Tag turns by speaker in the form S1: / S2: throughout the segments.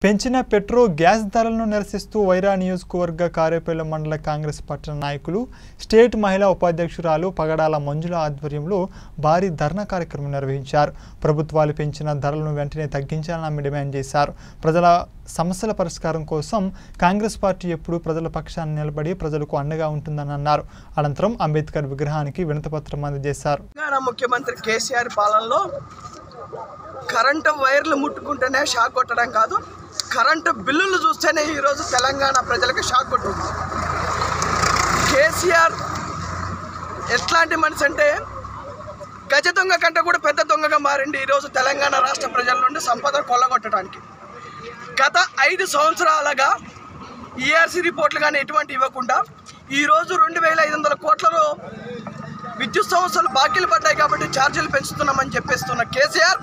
S1: పెంచిన petro gas ధరలను నిరసిస్తూ వైరా నియోజకవర్గ కార్యపల్లి మండల కాంగ్రెస్ పట్టణ నాయకులు స్టేట్ మహిళా ఉపాధ్యక్షురాలు పగడాల మంజుల ఆధ్వర్యంలో భారీ ధర్నా కార్యక్రమం నిర్వహించారు ప్రభుత్వాలు పెంచిన ధరలను వెంటనే తగ్గించాలని ఆమె డిమాండ్ చేశారు ప్రజల సమస్యల పరిష్కారం కోసం కాంగ్రెస్ పార్టీ ఎప్పుడూ ప్రజల పక్షాన్ని నిలబడి ప్రజలకు అండగా ఉంటుందని అన్నారు అనంతరం అంబేద్కర్ విగ్రహానికి వినతిపత్రం అందజేశారు
S2: తెలంగాణ ముఖ్యమంత్రి కేసీఆర్ పాలనలో కరెంటు వైర్లు ముట్టుకుంటేనే షాక్ కొట్టడం కాదు కరెంటు బిల్లులు చూస్తేనే ఈరోజు తెలంగాణ ప్రజలకు షాక్ కొట్టింది కేసీఆర్ ఎట్లాంటి మనిషి అంటే గజ దొంగ కంటే కూడా పెద్ద దొంగగా మారింది ఈరోజు తెలంగాణ రాష్ట్ర ప్రజల నుండి సంపద కొల్లగొట్టడానికి గత ఐదు సంవత్సరాలుగా ఈఆర్సీ రిపోర్ట్లు కానీ ఎటువంటి ఇవ్వకుండా ఈరోజు రెండు వేల ఐదు వందల కోట్లలో విద్యుత్ సంస్థలు బాకీలు పడ్డాయి కాబట్టి ఛార్జీలు పెంచుతున్నామని చెప్పేస్తున్న కేసీఆర్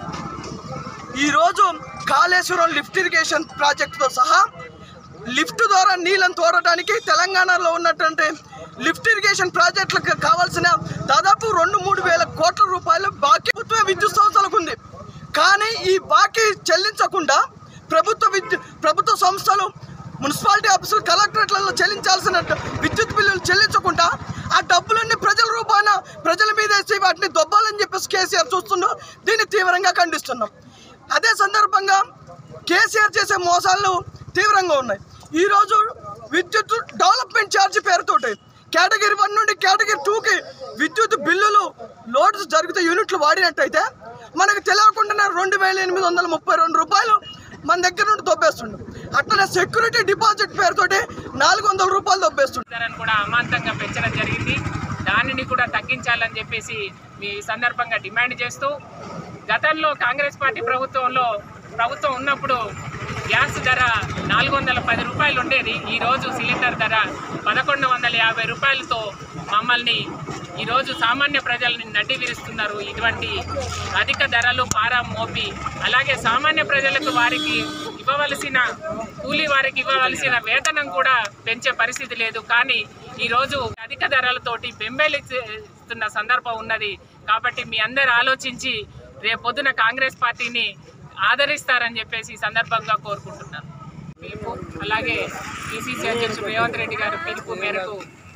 S2: ఈరోజు కాళేశ్వరం లిఫ్ట్ ఇరిగేషన్ ప్రాజెక్టుతో సహా లిఫ్ట్ ద్వారా నీళ్ళని తోడటానికి తెలంగాణలో ఉన్నటువంటి లిఫ్ట్ ఇరిగేషన్ ప్రాజెక్టులకు కావాల్సిన దాదాపు రెండు మూడు వేల కోట్ల రూపాయలు బాకీ ప్రభుత్వ విద్యుత్ సంస్థలకు ఉంది కానీ ఈ బాకీ చెల్లించకుండా ప్రభుత్వ విద్యు ప్రభుత్వ సంస్థలు మున్సిపాలిటీ ఆఫీసులు కలెక్టరేట్లలో చెల్లించాల్సిన విద్యుత్ బిల్లులు చెల్లించకుండా ఆ డబ్బులన్నీ ప్రజల రూపాన ప్రజల మీద వేసి వాటిని దొబ్బాలని చెప్పేసి కేసీఆర్ చూస్తున్నాం దీన్ని తీవ్రంగా ఖండిస్తున్నాం అదే సందర్భంగా కేసీఆర్ చేసే మోసాలు తీవ్రంగా ఉన్నాయి ఈరోజు విద్యుత్ డెవలప్మెంట్ ఛార్జ్ పేరుతోటి కేటగిరీ వన్ నుండి కేటగిరీ టూకి విద్యుత్ బిల్లులు లోడ్స్ జరిగితే యూనిట్లు వాడినట్టయితే మనకు తెలియకుండానే రెండు వేల ఎనిమిది వందల ముప్పై రెండు రూపాయలు మన దగ్గర నుండి దొబ్బేస్తుండు అట్లనే సెక్యూరిటీ డిపాజిట్ పేరుతోటి నాలుగు వందల రూపాయలు దొబ్బేస్తుండు
S3: ధరను కూడా అమాంతంగా పెంచడం జరిగింది దానిని కూడా తగ్గించాలని చెప్పేసి మీ సందర్భంగా డిమాండ్ చేస్తూ గతంలో కాంగ్రెస్ పార్టీ ప్రభుత్వంలో ప్రభుత్వం ఉన్నప్పుడు గ్యాస్ ధర నాలుగు వందల పది రూపాయలు ఉండేది ఈరోజు సిలిండర్ ధర పదకొండు వందల యాభై రూపాయలతో మమ్మల్ని ఈరోజు సామాన్య ప్రజల్ని నడ్డి విరుస్తున్నారు ఇటువంటి అధిక ధరలు భారం మోపి అలాగే సామాన్య ప్రజలకు వారికి ఇవ్వవలసిన కూలీ వారికి ఇవ్వవలసిన వేతనం కూడా పెంచే పరిస్థితి లేదు కానీ ఈరోజు అధిక ధరలతోటి బెంబేలిస్తున్న సందర్భం ఉన్నది కాబట్టి మీ అందరు ఆలోచించి రేపొద్దున కాంగ్రెస్ పార్టీని ఆదరిస్తారని చెప్పేసి ఈ సందర్భంగా కోరుకుంటున్నాను పిలుపు అలాగే పిసిసి అధ్యక్షుడు రేవంత్ రెడ్డి గారి పిలుపు మేరకు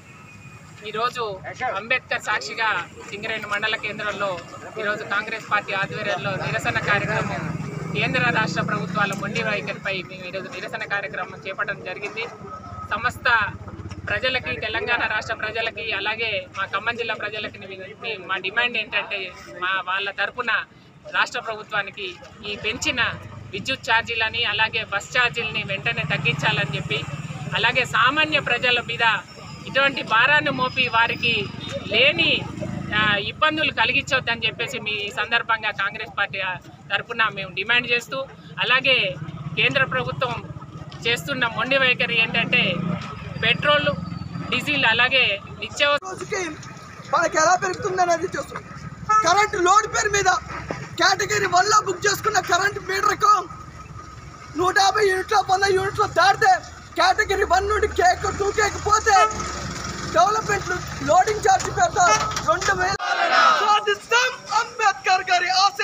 S3: ఈరోజు అంబేద్కర్ సాక్షిగా సింగరేణి మండల కేంద్రంలో ఈరోజు కాంగ్రెస్ పార్టీ ఆధ్వర్యంలో నిరసన కార్యక్రమం కేంద్ర రాష్ట్ర ప్రభుత్వాల మొండి వైఖరిపై మేము ఈరోజు నిరసన కార్యక్రమం చేపట్టడం జరిగింది సమస్త ప్రజలకి తెలంగాణ రాష్ట్ర ప్రజలకి అలాగే మా ఖమ్మం జిల్లా ప్రజలకి మీ- మీ- మా డిమాండ్ ఏంటంటే మా వాళ్ళ తరపున రాష్ట్ర ప్రభుత్వానికి ఈ పెంచిన విద్యుత్ ఛార్జీలని అలాగే బస్ ఛార్జీలని వెంటనే తగ్గించాలని చెప్పి అలాగే సామాన్య ప్రజల మీద ఇటువంటి భారాన్ని మోపి వారికి లేని ఆ, ఇబ్బందులు కలిగించొద్దని చెప్పేసి మీ ఈ సందర్భంగా కాంగ్రెస్ పార్టీ ఆ, తరపున మేము డిమాండ్ చేస్తూ అలాగే కేంద్ర ప్రభుత్వం చేస్తున్న మొండి వైఖరి ఏంటంటే పెట్రోల్ డీజిల్ అలాగే నిత్యావసర
S2: రోజుకి మనకి ఎలా పెరుగుతుంది అనేది చూస్తుంది కరెంట్ లోడ్ పేరు మీద కేటగిరీ వన్ లో బుక్ చేసుకున్న కరెంట్ మీటర్కు నూట యాభై యూనిట్లో వంద యూనిట్లో దాటితే కేటగిరీ వన్ నుండి కేక్ టూ కేక్ పోతే డెవలప్మెంట్ లోడింగ్ ఛార్జ్ పేరుతో రెండు వేల సాధిస్తాం అంబేద్కర్ గారి ఆశ